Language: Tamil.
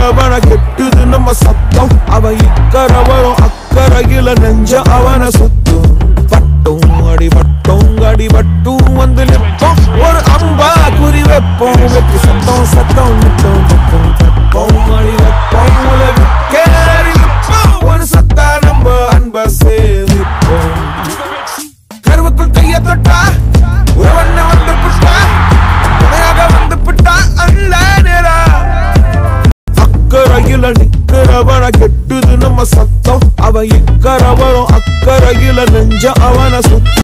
நிக்கிறவன கெட்டுது நம்ம சத்தம் அவ இக்கர வரும் அக்கறையில நெஞ்ச அவன சுத்தும் பட்டும் அடி பட்டும் அடி பட்டும் வந்து நிற்போம் ஒரு அம்பா குறி வைப்போம் வெற்றி சத்தம் சத்தம் நித்தம் நித்தம் கற்போம் அடி வைப்போம் உலகுக்கே அறிவிப்போம் ஒரு சத்தா நம்ம அன்ப சேமிப்போம் கருவுக்குள் கைய தொட்டா உறவண்ண வந்து புட்டா துணையாக வந்து புட்டா அல்ல நேரா அக்கறையில நிக்கிறவன கெட்டுது நம்ம சத்தம் அவ இக்கரை வரும் அக்கறையில நெஞ்ச அவன சுத்த